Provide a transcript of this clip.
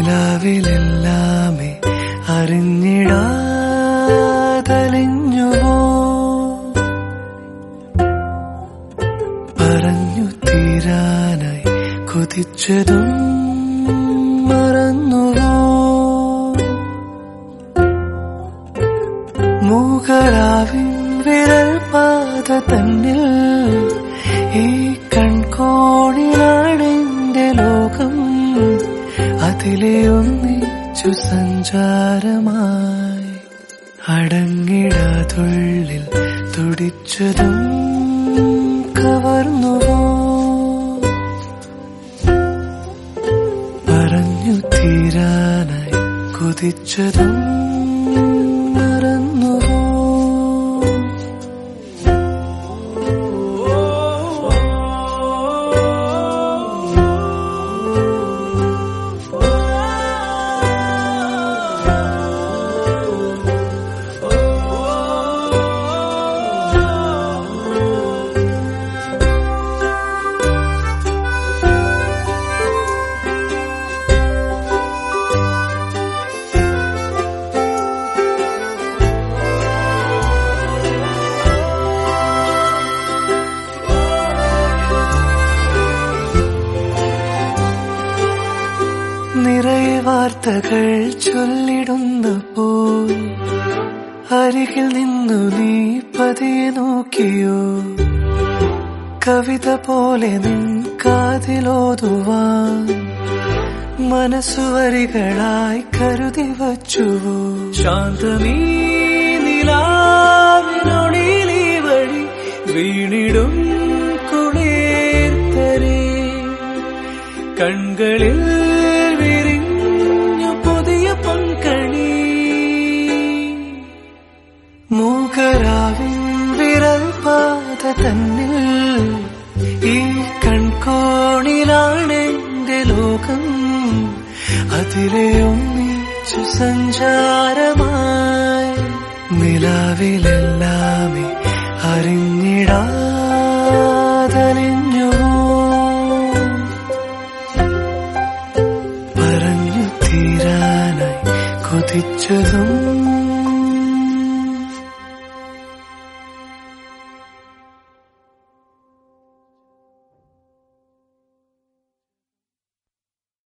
നിലാവിലെല്ലാമേ അറിഞ്ഞിടാതലിഞ്ഞുവോ പറഞ്ഞു തീരാനായി കൊതിച്ചതും മറന്നുവോ മൂകരാവിൻ വിരൽ പാത തന്നിൽ ഈ കൺകോണിലാണെന്റെ ലോകം അതിലെ ഒന്നിച്ചു സഞ്ചാരമായി അടങ്ങിടാതുള്ളിൽ തുടിച്ചതും കവർന്നുവോ പറഞ്ഞു തീരാനായി കൊതിച്ചതും മറന്നുവോ നിറയെ വാർത്തകൾ ചൊല്ലിടുന്ന പോയി അരികിൽ നിന്നു നീ പതിയെ നോക്കിയോ കവിത പോലെ നിൻ കാതിലോതുവാൻ മനസ്സുവരികളായി കരുതി വച്ചുവോ ശാന്തമീ നിലാവിനൊടിയിലീ വഴി വീണിടും കുളിർത്തരേ കൺകളിൽ വിരിഞ്ഞു പുതിയ പൊൻകണി മൂകരാവിൻ വിരൽ പാത തന്നിൽ ഈ കൺകോണിലാണെന്റെ ലോകം അതിലെ ഒന്നിച്ചു സഞ്ചാരമായി നിലാവിലെല്ലാമേ അറിഞ്ഞിടാതലിഞ്ഞുവോ പറഞ്ഞു തീരാനായി കൊതിച്ചതും